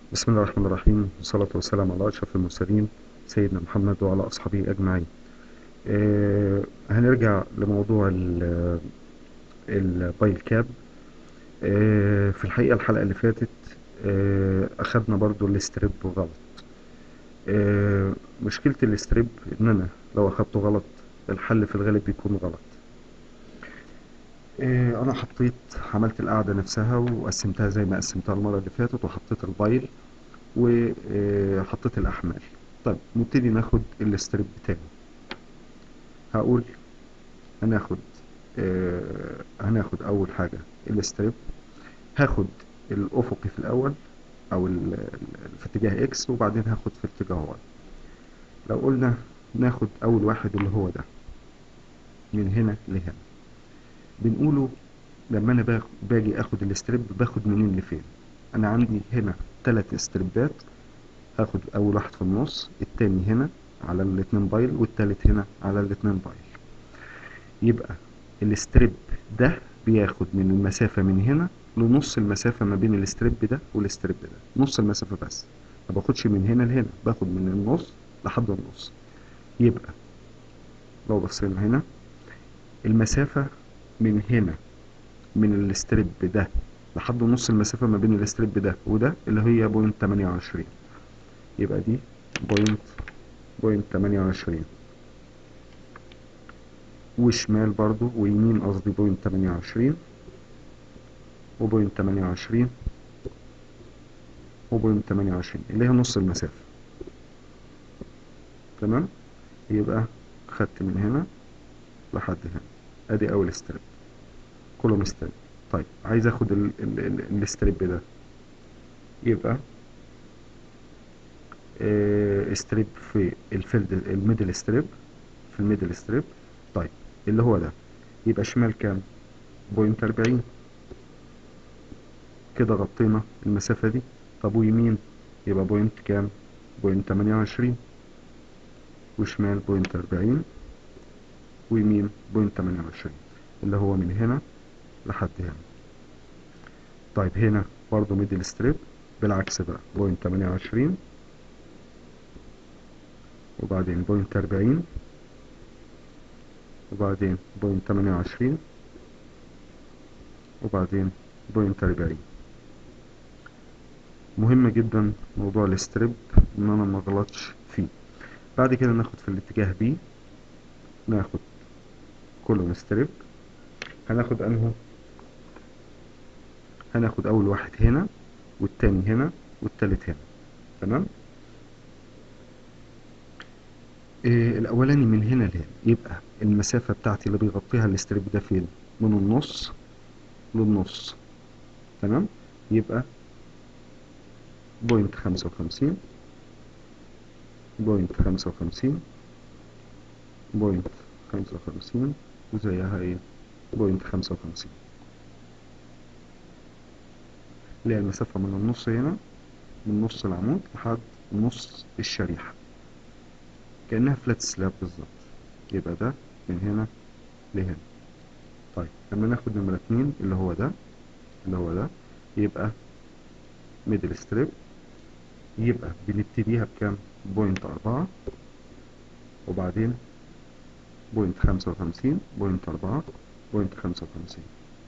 بسم الله الرحمن الرحيم والصلاة والسلام على أشرف المرسلين سيدنا محمد وعلى أصحابه أجمعين آه هنرجع لموضوع ال- البايل كاب آه في الحقيقة الحلقة اللي فاتت آه أخدنا برضو الاستريب غلط آه مشكلة الاستريب إن أنا لو أخدته غلط الحل في الغالب بيكون غلط آه أنا حطيت عملت القاعدة نفسها وقسمتها زي ما قسمتها المرة اللي فاتت وحطيت البايل وحطيت الأحمال طيب نبتدي ناخد الاستريب بتاعي هقول هناخد آه هناخد أول حاجة الاستريب هاخد الأفقي في الأول أو ال- ال- في اتجاه إكس وبعدين هاخد في اتجاه واي لو قلنا ناخد أول واحد اللي هو ده من هنا لهنا بنقوله لما أنا باخ- باجي آخد الاستريب باخد منين لفين أنا عندي هنا تلات استريبات هاخد أول واحد في النص التاني هنا على الاتنين بايل والتالت هنا على الاتنين بايل يبقى الاستريب ده بياخد من المسافة من هنا لنص المسافة ما بين الاستريب ده والاستريب ده نص المسافة بس ما باخدش من هنا لهنا باخد من النص لحد النص يبقى لو بصينا هنا المسافة من هنا من الاستريب ده لحد نص المسافة ما بين الاستريب ده وده اللي هي بوينت 28 يبقى دي بوينت بوينت 28 وشمال برضو ويمين قصدي بوينت 28 وبوينت 28 وبوينت 28 اللي هي نص المسافة تمام يبقى خدت من هنا لحد هنا ادي اول استريب كولوم ستريب طيب عايز اخد ال ال ال الاستريب ده يبقى آه، ستريب في الفيلد الميدل ستريب في الميدل ستريب طيب اللي هو ده يبقى شمال كام بوينت 40 كده غطينا المسافة دي طب ويمين يبقى بوينت كام بوينت 28 وشمال بوينت 40 ويمين بوينت 28 اللي هو من هنا لحد هنا طيب هنا برضو ميدل ستريب بالعكس بقى بوينت 28 وبعدين بوينت 40 وبعدين بوينت 28 وبعدين بوينت 40 مهم جدا موضوع الاستريب ان انا ما غلطش فيه بعد كده ناخد في الاتجاه بي ناخد كولوم ستريب هناخد انه هناخد اول واحد هنا والتاني هنا والتالت هنا تمام إيه الاولاني من هنا لهنا يبقى المسافة بتاعتي اللي بيغطيها الاستريب ده فين من النص للنص تمام يبقى بوينت خمسة وخمسين بوينت خمسة وخمسين بوينت خمسة وخمسين وزيها ايه بوينت خمسة وخمسين اللي هي المسافة من النص هنا من نص العمود لحد نص الشريحة كأنها فلات سلاب بالظبط يبقى ده من هنا لهنا طيب لما ناخد نمرة اتنين اللي هو ده اللي هو ده يبقى ميدل ستريب يبقى بنبتديها بكام بوينت أربعة وبعدين بوينت خمسة وخمسين بوينت أربعة بوينت خمسة وخمسين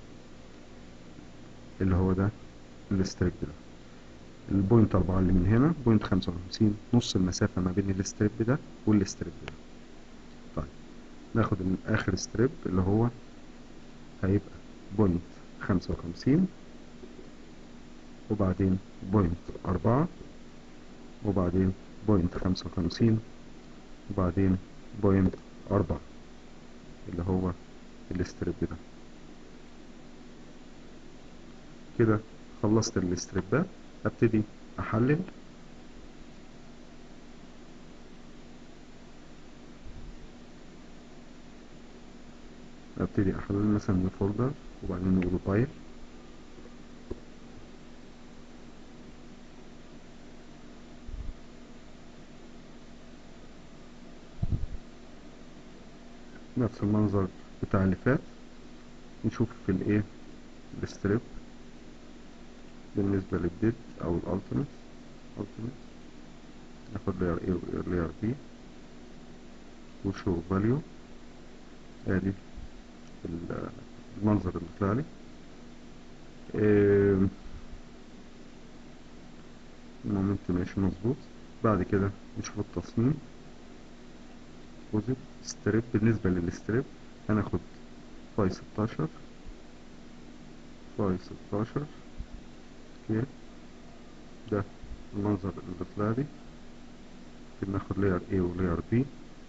اللي هو ده الستريب ده البوينت أربعة اللي من هنا بوينت خمسة وخمسين نص المسافة ما بين الستريب ده والستريب ده طيب ناخد من آخر ستريب اللي هو هيبقى بوينت خمسة وخمسين وبعدين بوينت أربعة وبعدين بوينت خمسة وخمسين وبعدين بوينت أربعة اللي هو الستريب ده كده خلصت الاستريبات ابتدي احلل ابتدي احلل مثلا من فولدر وبعدين نقول فايل نفس المنظر بتاع اللي فات نشوف في الايه الستريب بالنسبة للديد او الالتيميت ultimate ناخد layer A و layer B وشو فاليو ادي ال- المنظر اللي طلع لي آم، المومنت ماشي مظبوط بعد كده نشوف التصميم بوزيت ستريب بالنسبة للستريب هناخد فاي 16 فاي 16 اوكي ده المنظر اللي طلع لي ممكن ناخد لاير A ولاير B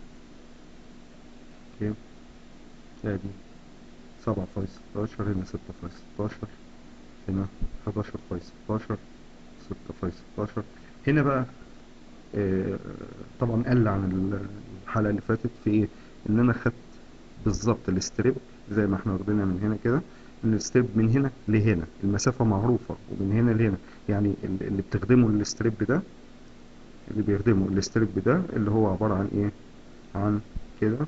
اوكي ادي سبعة فاي 16 هنا ستة فاي 16 هنا 11 فاي 16 ستة فاي 16 هنا بقى آه، طبعا قل عن الحلقة اللي فاتت في ايه ان انا خدت بالظبط الستريب زي ما احنا واخدينها من هنا كده ان الستريب من هنا لهنا المسافة معروفة ومن هنا لهنا يعني ال- اللي بتخدمه الستريب ده اللي بيخدمه الستريب ده اللي هو عبارة عن ايه عن كده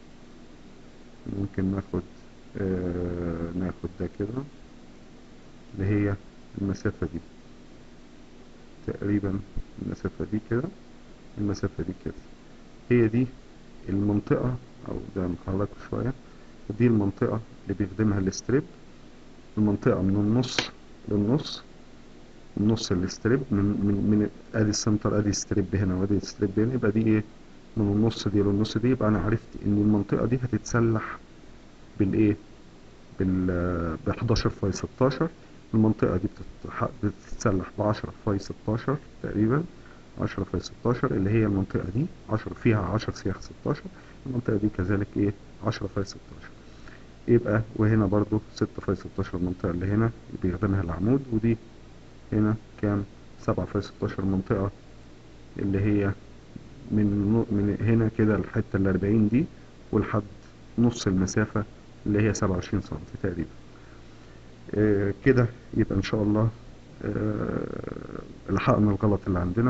ممكن ناخد آه ناخد ده كده اللي هي المسافة دي تقريبا المسافة دي كده المسافة دي كده هي دي المنطقة أو ده نحركه شوية دي المنطقة اللي بيخدمها الستريب المنطقة من النص للنص نص الستريب من من من ادي السنتر ادي الستريب هنا وادي الستريب هنا يبقى دي ايه من النص دي للنص دي يبقى انا عرفت ان المنطقة دي هتتسلح بالايه بال ب 11 فاي 16 المنطقة دي بتتح- بتتسلح ب 10 فاي 16 تقريبا 10 فاي 16 اللي هي المنطقة دي 10 فيها 10 سياخ 16 المنطقة دي كذلك ايه 10 فاي 16 يبقى وهنا برضو 6 فاي 16 المنطقة اللي هنا اللي بيخدمها العمود ودي هنا كام 7 فاي 16 منطقة اللي هي من نو- من هنا كده الحتة ال 40 دي ولحد نص المسافة اللي هي 27 سم تقريبا آه، كده يبقى ان شاء الله آه، لحقنا الغلط اللي عندنا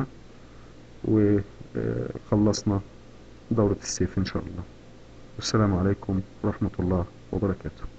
وخلصنا دورة السيف ان شاء الله والسلام عليكم ورحمة الله وبركاته